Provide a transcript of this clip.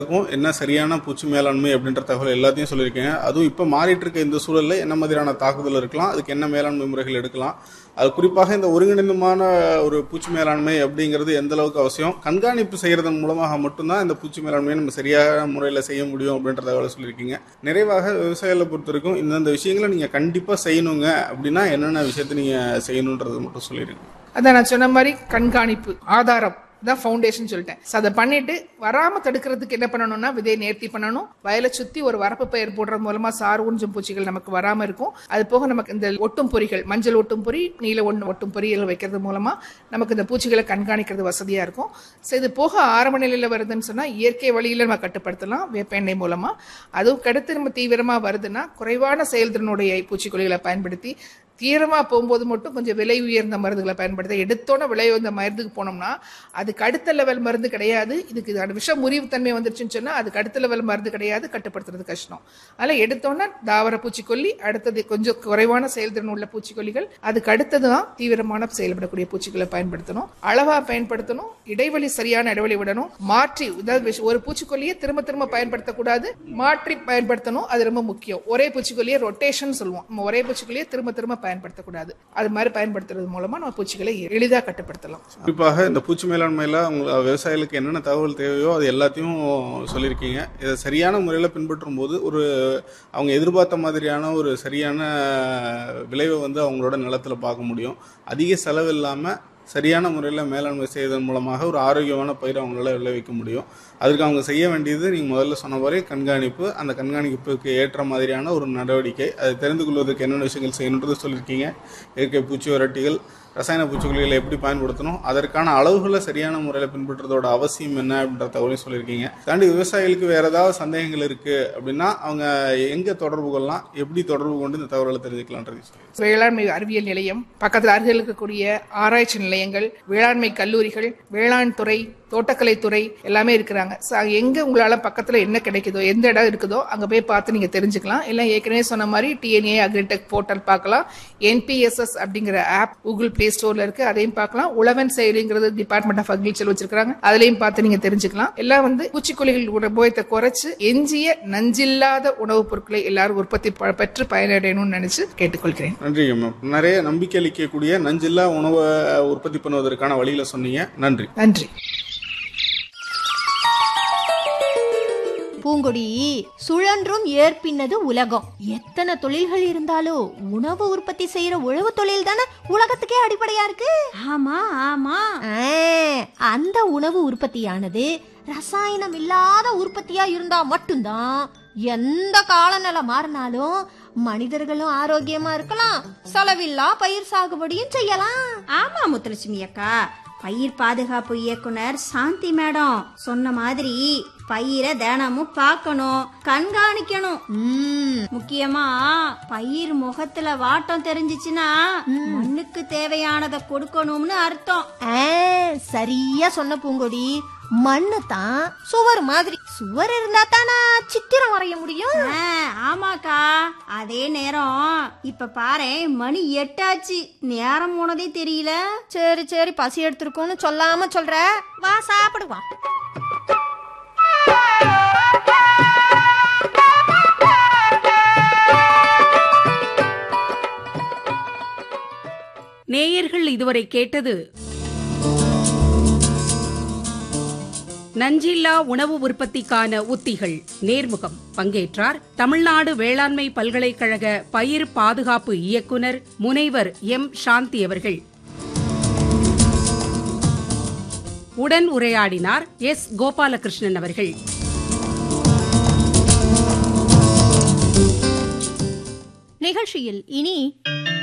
இருக்கும் என்ன சரியான பூச்சி மேலாண்மை அப்படின்ற தகவல் எல்லாத்தையும் சொல்லியிருக்கீங்க அதுவும் இப்போ மாறிட்டு இருக்க இந்த சூழல்ல என்ன மாதிரியான தாக்குதல் இருக்கலாம் அதுக்கு என்ன மேலாண்மை முறைகள் எடுக்கலாம் அது குறிப்பாக இந்த ஒருங்கிணைந்தமான ஒரு பூச்சி மேலாண்மை அப்படிங்கிறது எந்த அளவுக்கு அவசியம் கண்காணிப்பு செய்யறதன் மூலமாக மட்டும்தான் இந்த பூச்சி மேலாண்மையை நம்ம சரியான முறையில் செய்ய முடியும் அப்படின்ற தகவலை சொல்லியிருக்கீங்க நிறைவாக விவசாயிகளை பொறுத்த வரைக்கும் இந்தந்த விஷயங்களை நீங்கள் கண்டிப்பாக செய்யணுங்க அப்படின்னா என்னென்ன விஷயத்தை நீங்கள் செய்யணுன்றது மட்டும் சொல்லிடுங்க அதான் நான் சொன்ன மாதிரி கண்காணிப்பு ஆதாரம் தான் ஃபவுண்டேஷன் சொல்லிட்டேன் So அதை பண்ணிட்டு வராம தடுக்கிறதுக்கு என்ன பண்ணணும்னா விதையை நேர்த்தி பண்ணணும் வயலை சுத்தி ஒரு வரப்பு பயிர் போடுறது மூலமா சாறு உறிஞ்சும் பூச்சிகள் நமக்கு வராம இருக்கும் அது போக நமக்கு இந்த ஒட்டும் பொறிகள் மஞ்சள் ஒட்டும் பொறி நீல ஒன்று ஒட்டும் பொறிகள் வைக்கிறது மூலமா நமக்கு இந்த பூச்சிகளை கண்காணிக்கிறது வசதியா இருக்கும் ஸோ இது போக ஆரம்ப நிலையில வருதுன்னு சொன்னா இயற்கை வழியில நம்ம கட்டுப்படுத்தலாம் வேப்ப எண்ணெய் மூலமா அதுவும் கடுத்து நம்ம தீவிரமா வருதுன்னா குறைவான செயல்திறனுடைய பூச்சிக்கொல்லிகளை பயன்படுத்தி தீவிரமா போகும்போது மட்டும் கொஞ்சம் விலை உயர்ந்த மருந்துகளை பயன்படுத்த எடுத்தோன்னே விலை உயர்ந்த மருந்துக்கு போனோம்னா அதுக்கு அடுத்த லெவல் மருந்து கிடையாது இதுக்கு இது விஷ முறிவு தன்மை வந்துருச்சுன்னு சொன்னா அதுக்கு அடுத்த லெவல் மருந்து கிடையாது கட்டுப்படுத்துறது கஷ்டம் அதனால எடுத்தோன்னே தாவர பூச்சிக்கொல்லி அடுத்தது கொஞ்சம் குறைவான செயல்திறன் உள்ள பூச்சிக்கொல்லிகள் அதுக்கு அடுத்தது தான் தீவிரமான செயல்படக்கூடிய பூச்சிகளை பயன்படுத்தணும் அளவா பயன்படுத்தணும் இடைவெளி சரியான இடைவெளி விடணும் மாற்றி அதாவது விஷ- ஒரு பூச்சிக்கொல்லியை திரும்ப திரும்ப பயன்படுத்தக்கூடாது மாற்றி பயன்படுத்தணும் அது ரொம்ப முக்கியம் ஒரே பூச்சிக்கொல்லியை ரொட்டேஷன் சொல்லுவோம் நம்ம ஒரே பூச்சிக்கொல்லியை திரும்ப திரும்ப பயன்படுத்தக்கூடாது அது மாதிரி பயன்படுத்துறது மூலமா நம்ம பூச்சிகளை எளிதாக கட்டுப்படுத்தலாம் குறிப்பாக இந்த பூச்சி மேலாண்மையில் உங்க விவசாயிகளுக்கு என்னென்ன தகவல் தேவையோ அது எல்லாத்தையும் சொல்லியிருக்கீங்க இதை சரியான முறையில் பின்பற்றும் போது ஒரு அவங்க எதிர்பார்த்த மாதிரியான ஒரு சரியான விளைவை வந்து அவங்களோட நிலத்தில் பார்க்க முடியும் அதிக செலவு இல்லாமல் சரியான முறையில் மேலாண்மை செய்வதன் மூலமாக ஒரு ஆரோக்கியமான பயிரை அவங்களால விளைவிக்க முடியும் அதுக்கு அவங்க செய்ய வேண்டியது நீங்கள் முதல்ல சொன்ன மாதிரி கண்காணிப்பு அந்த கண்காணிப்புக்கு ஏற்ற மாதிரியான ஒரு நடவடிக்கை அதை தெரிந்து கொள்வதற்கு என்னென்ன விஷயங்கள் செய்யணுன்றது சொல்லியிருக்கீங்க இயற்கை பூச்சி விரட்டிகள் ரசாயன பூச்சிக்கொல்லிகளை எப்படி பயன்படுத்தணும் அதற்கான அளவுகளை சரியான முறையில் பின்பற்றுறதோட அவசியம் என்ன அப்படின்ற தகவலையும் சொல்லியிருக்கீங்க தாண்டி விவசாயிகளுக்கு வேற ஏதாவது சந்தேகங்கள் இருக்கு அப்படின்னா அவங்க எங்க தொடர்பு கொள்ளலாம் எப்படி தொடர்பு கொண்டு இந்த தகவல்களை தெரிஞ்சுக்கலான்றது சொல்லுங்க. வேளாண்மை அறிவியல் நிலையம் பக்கத்தில் அருகில் இருக்கக்கூடிய ஆராய்ச்சி நிலையங்கள் வேளாண்மை கல்லூரிகள் வேளாண் துறை தோட்டக்கலை துறை எல்லாமே இருக்கிறாங்க So, எங்க உங்களால பக்கத்துல என்ன கிடைக்குதோ எந்த இடம் இருக்குதோ அங்க போய் பார்த்து நீங்க தெரிஞ்சுக்கலாம் இல்லை ஏற்கனவே சொன்ன மாதிரி டிஎன்ஏ அக்ரிடெக் போர்ட்டல் பார்க்கலாம் என்பிஎஸ்எஸ் அப்படிங்கிற ஆப் கூகுள் பிளே ஸ்டோர்ல இருக்கு அதையும் பார்க்கலாம் உழவன் செயலிங்கிறது டிபார்ட்மெண்ட் ஆஃப் அக்ரிகல்ச்சர் வச்சிருக்காங்க அதுலயும் பார்த்து நீங்க தெரிஞ்சுக்கலாம் எல்லாம் வந்து பூச்சிக்கொல்லிகள் உபயோகத்தை குறைச்சு எஞ்சிய நஞ்சில்லாத உணவுப் பொருட்களை எல்லாரும் உற்பத்தி ப- பெற்று பயனடையணும்னு நினைச்சு கேட்டுக்கொள்கிறேன் நன்றிங்க மேம் நிறைய நம்பிக்கை அளிக்கக்கூடிய நஞ்சில்லா உணவை உற்பத்தி பண்ணுவதற்கான வழியில சொன்னீங்க நன்றி நன்றி பூங்கொடி சுழன்றும் ஏற்பின்னது உலகம் எத்தனை தொழில்கள் இருந்தாலும் உணவு உற்பத்தி செய்யற உழவு தொழில் தானே உலகத்துக்கே அடிப்படையா இருக்கு ஆமா ஆமா ஆ, அந்த உணவு உற்பத்தியானது ரசாயனம் இல்லாத உற்பத்தியா இருந்தா மட்டும்தான் எந்த காலநிலை மாறினாலும் மனிதர்களும் ஆரோக்கியமா இருக்கலாம் செலவில்லா பயிர் சாகுபடியும் செய்யலாம் ஆமா முத்துலட்சுமி அக்கா பயிர் பாதுகாப்பு இயக்குனர் சாந்தி மேடம் சொன்ன மாதிரி பயிரை தினமும் பார்க்கணும் கண்காணிக்கணும் ம், முக்கியமா பயிர் முகத்துல வாட்டம் தெரிஞ்சிச்சுன்னா மண்ணுக்கு தேவையானதை கொடுக்கணும்னு அர்த்தம் ஆ, சரியா சொன்ன பூங்கொடி மண்ணு தான் சுவர் மாதிரி சுவர் இருந்தா தானே சித்திரம் வரைய முடியும் ஆ, ஆமாக்கா அதே நேரம் இப்ப பாரு மணி எட்டாச்சு நேரம் போனதே தெரியல சரி சரி பசி எடுத்திருக்கோன்னு சொல்லாம சொல்ற வா சாப்பிடுவான் நேயர்கள் இதுவரை கேட்டது நஞ்சில்லா உணவு உற்பத்திக்கான உத்திகள் நேர்முகம் பங்கேற்றார் தமிழ்நாடு வேளாண்மை பல்கலைக்கழக பயிர் பாதுகாப்பு இயக்குனர் முனைவர் எம் சாந்தி அவர்கள் உடன் உரையாடினார் எஸ் கோபாலகிருஷ்ணன் அவர்கள் நிகழ்ச்சியில் இனி